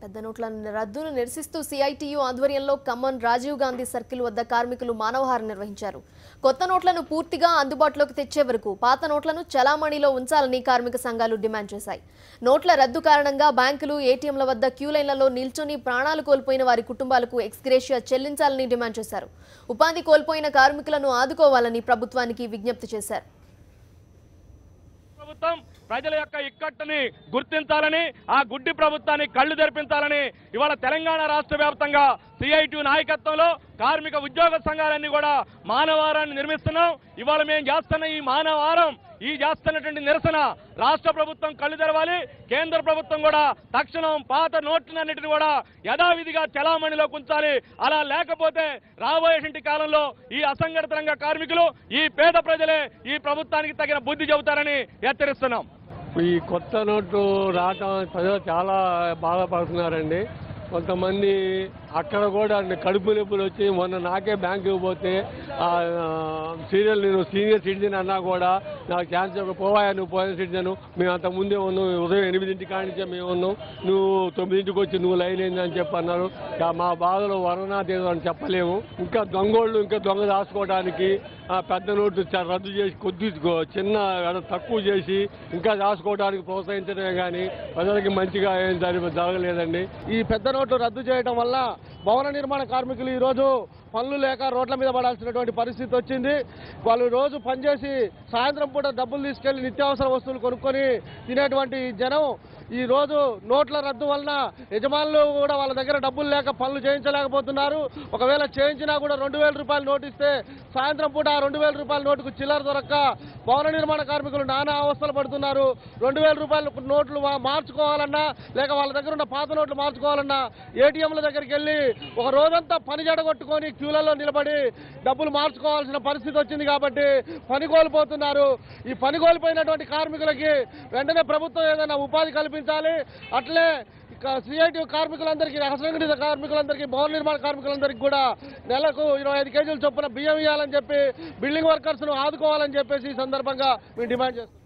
పెద్ద నోట్ల రద్దును నిరసిస్తూ సిఐటియు ఆధ్వర్యంలో ఖమ్మం రాజీవ్ గాంధీ సర్కిల్ వద్ద కార్మికులు మానవహారం నిర్వహించారు కొత్త నోట్లను పూర్తిగా అందుబాటులోకి తెచ్చే వరకు పాత నోట్లను చలామణిలో ఉంచాలని కార్మిక సంఘాలు డిమాండ్ చేశాయి నోట్ల రద్దు కారణంగా బ్యాంకులు ఏటీఎంల వద్ద క్యూ లైన్లలో నిల్చొని ప్రాణాలు కోల్పోయిన వారి కుటుంబాలకు ఎక్స్గ్రేషియా చెల్లించాలని డిమాండ్ చేశారు ఉపాధి కోల్పోయిన కార్మికులను ఆదుకోవాలని ప్రభుత్వానికి విజ్ఞప్తి చేశారు ప్రభుత్వం ప్రజల యొక్క ఇక్కట్టుని గుర్తించాలని ఆ గుడ్డి ప్రభుత్వాన్ని కళ్ళు తెరిపించాలని ఇవాళ తెలంగాణ రాష్ట్ర వ్యాప్తంగా సిఐటి నాయకత్వంలో కార్మిక ఉద్యోగ సంఘాలన్నీ కూడా మానవారాన్ని నిర్మిస్తున్నాం ఇవాళ మేము చేస్తున్న ఈ మానవారం ఈ చేస్తున్నటువంటి నిరసన రాష్ట్ర ప్రభుత్వం కళ్ళు తెరవాలి కేంద్ర ప్రభుత్వం కూడా తక్షణం పాత నోట్లన్నిటిని కూడా యథావిధిగా చలామణిలోకి ఉంచాలి అలా లేకపోతే రాబోయేటువంటి కాలంలో ఈ అసంఘటిత రంగ కార్మికులు ఈ పేద ప్రజలే ఈ ప్రభుత్వానికి తగిన బుద్ధి చెబుతారని హెచ్చరిస్తున్నాం ఈ కొత్త నోటు రావటం ప్రజలు చాలా బాధపడుతున్నారండి కొంతమంది అక్కడ కూడా కడుపు నొప్పులు వచ్చి మొన్న నాకే బ్యాంకుకి పోతే ఆ, సీరియల్ నేను సీనియర్ సిటిజన్ అన్నా కూడా నాకు క్యాన్సర్ పోవాయా నువ్వు పోయిన సిటిజన్ మేము అంత ముందే ఉన్నాం ఉదయం ఎనిమిదింటి కానించే మేము ఉన్నాం నువ్వు తొమ్మిదింటికి వచ్చి నువ్వు లైన్ అయింది అని చెప్పి అన్నారు ఇక మా బాధలో వర్ణనాతీతం అని చెప్పలేము ఇంకా దొంగోళ్ళు ఇంకా దొంగ దాచుకోవడానికి ఆ పెద్ద నోటు చ- రద్దు చేసి కొద్ది గో- చిన్న అడ- తక్కువ చేసి ఇంకా దాచుకోవడానికి ప్రోత్సహించడమే కానీ ప్రజలకి మంచిగా ఏం జరి- జరగలేదండి ఈ పెద్ద నోట్లు రద్దు చేయడం వల్ల భవన నిర్మాణ కార్మికులు ఈరోజు పనులు లేక రోడ్ల మీద పడాల్సినటువంటి పరిస్థితి వచ్చింది వాళ్ళు రోజు పనిచేసి సాయంత్రం పూట డబ్బులు తీసుకెళ్లి నిత్యావసర వస్తువులు కొనుక్కొని తినేటువంటి జనం ఈ రోజు నోట్ల రద్దు వలన యజమానులు కూడా వాళ్ళ దగ్గర డబ్బులు లేక పనులు చేయించలేకపోతున్నారు ఒకవేళ చేయించినా కూడా రెండు వేల రూపాయలు నోటు ఇస్తే సాయంత్రం పూట ఆ రెండు వేల రూపాయల నోటుకు చిల్లర దొరక్క భవన నిర్మాణ కార్మికులు నానా అవస్థలు పడుతున్నారు రెండు వేల రూపాయల నోట్లు మా- మార్చుకోవాలన్నా లేక వాళ్ళ దగ్గర ఉన్న పాత నోట్లు మార్చుకోవాలన్నా ఏటీఎంల దగ్గరికి వెళ్ళి ఒక రోజంతా పని జడగొట్టుకొని క్యూలలో నిలబడి డబ్బులు మార్చుకోవాల్సిన పరిస్థితి వచ్చింది కాబట్టి పని కోల్పోతున్నారు ఈ పని కోల్పోయినటువంటి కార్మికులకి వెంటనే ప్రభుత్వం ఏదైనా ఉపాధి కల్పించాలి అట్లే ఇక సిఐటి కార్మికులందరికీ అసంఘటిత కార్మికులందరికీ భవన నిర్మాణ కార్మికులందరికీ కూడా నెలకు ఇరవై ఐదు కేజీలు చొప్పున బియ్యం ఇవ్వాలని చెప్పి బిల్డింగ్ వర్కర్స్ను ఆదుకోవాలని చెప్పేసి ఈ సందర్భంగా మేము డిమాండ్ చేస్తున్నాం